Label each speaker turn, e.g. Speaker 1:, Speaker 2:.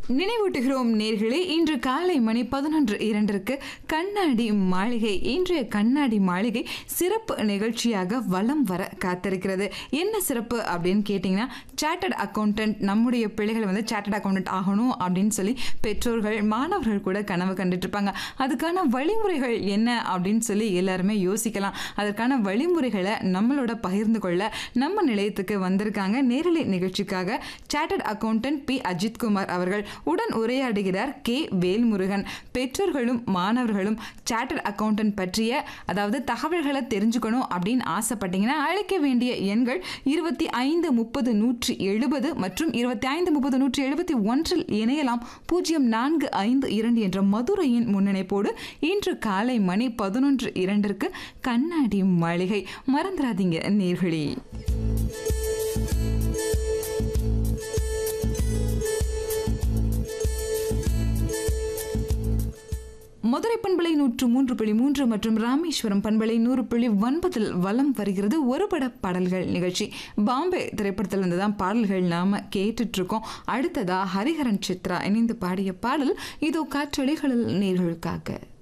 Speaker 1: நினைவூட்டுகிறோம் நேர்களே இன்று காலை மணி பதினொன்று இரண்டிற்கு கண்ணாடி மாளிகை இன்றைய கண்ணாடி மாளிகை சிறப்பு நிகழ்ச்சியாக வலம் வர காத்திருக்கிறது என்ன சிறப்பு அப்படின்னு கேட்டிங்கன்னா சார்ட்டர்ட் அக்கௌண்டன்ட் நம்முடைய பிள்ளைகள் வந்து சார்ட்டர்ட் அக்கௌண்டன்ட் ஆகணும் அப்படின்னு சொல்லி பெற்றோர்கள் மாணவர்கள் கூட கனவு கண்டுட்டு இருப்பாங்க அதுக்கான வழிமுறைகள் என்ன அப்படின்னு சொல்லி எல்லாருமே யோசிக்கலாம் அதற்கான வழிமுறைகளை நம்மளோட பகிர்ந்து கொள்ள நம்ம நிலையத்துக்கு வந்திருக்காங்க நேரலை நிகழ்ச்சிக்காக சார்ட்டர்ட் அக்கௌண்டன்ட் பி அஜித்குமார் அவர்கள் உடன் உரையாடுகிறார் கே வேல்முருகன் பெற்றோர்களும் மாணவர்களும் சார்ட்டர்ட் அக்கௌண்டன்ட் பற்றிய அதாவது தகவல்களை தெரிஞ்சுக்கணும் அப்படின்னு ஆசைப்பட்டீங்கன்னா அழைக்க வேண்டிய எண்கள் இருபத்தி ஐந்து முப்பது நூற்றி எழுபது மற்றும் இருபத்தி ஐந்து முப்பது நூற்றி எழுபத்தி ஒன்றில் இணையலாம் பூஜ்ஜியம் நான்கு ஐந்து இரண்டு என்ற மதுரையின் முன்னிணைப்போடு இன்று காலை மணி பதினொன்று இரண்டிற்கு கண்ணாடி மாளிகை மறந்துடாதீங்க நேர்களே மதுரை பண்பலை நூற்று மூன்று புள்ளி மூன்று மற்றும் ராமேஸ்வரம் பண்பலை நூறு புள்ளி ஒன்பதில் வலம் வருகிறது ஒரு பட பாடல்கள் நிகழ்ச்சி பாம்பே திரைப்படத்தில் இருந்து தான் பாடல்கள் நாம கேட்டுட்டு இருக்கோம் அடுத்ததா ஹரிஹரன் சித்ரா இணைந்து பாடிய பாடல் இதோ காற்றொலிகளில் நேர்களுக்காக